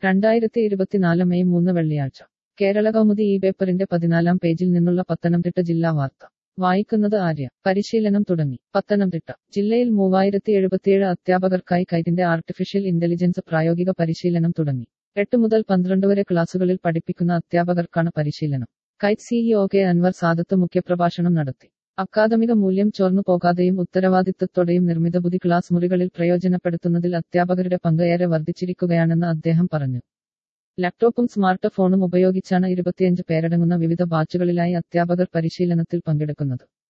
രണ്ടായിരത്തി ഇരുപത്തിനാല് മെയ് മൂന്ന് വെള്ളിയാഴ്ച കേരള കൗമുദി ഈ പേപ്പറിന്റെ പതിനാലാം പേജിൽ നിന്നുള്ള പത്തനംതിട്ട ജില്ലാ വാർത്ത വായിക്കുന്നത് ആര്യ പരിശീലനം തുടങ്ങി പത്തനംതിട്ട ജില്ലയിൽ മൂവായിരത്തി എഴുപത്തിയേഴ് അധ്യാപകർക്കായി കൈറ്റിന്റെ ആർട്ടിഫിഷ്യൽ ഇന്റലിജൻസ് പ്രായോഗിക പരിശീലനം തുടങ്ങി എട്ട് മുതൽ പന്ത്രണ്ട് വരെ ക്ലാസുകളിൽ പഠിപ്പിക്കുന്ന അധ്യാപകർക്കാണ് പരിശീലനം കൈറ്റ് സിഇഒ കെ അൻവർ സാദത്ത് മുഖ്യപ്രഭാഷണം നടത്തി അക്കാദമിക മൂല്യം ചോർന്നു പോകാതെയും ഉത്തരവാദിത്തത്തോടെയും നിർമ്മിതബുദ്ധി ക്ലാസ് മുറികളിൽ പ്രയോജനപ്പെടുത്തുന്നതിൽ അധ്യാപകരുടെ പങ്ക് ഏറെ വർദ്ധിച്ചിരിക്കുകയാണെന്ന് അദ്ദേഹം പറഞ്ഞു ലാപ്ടോപ്പും സ്മാർട്ട് ഫോണും ഉപയോഗിച്ചാണ് ഇരുപത്തിയഞ്ച് പേരടങ്ങുന്ന വിവിധ ബാച്ചുകളിലായി അധ്യാപകർ പരിശീലനത്തിൽ പങ്കെടുക്കുന്നത്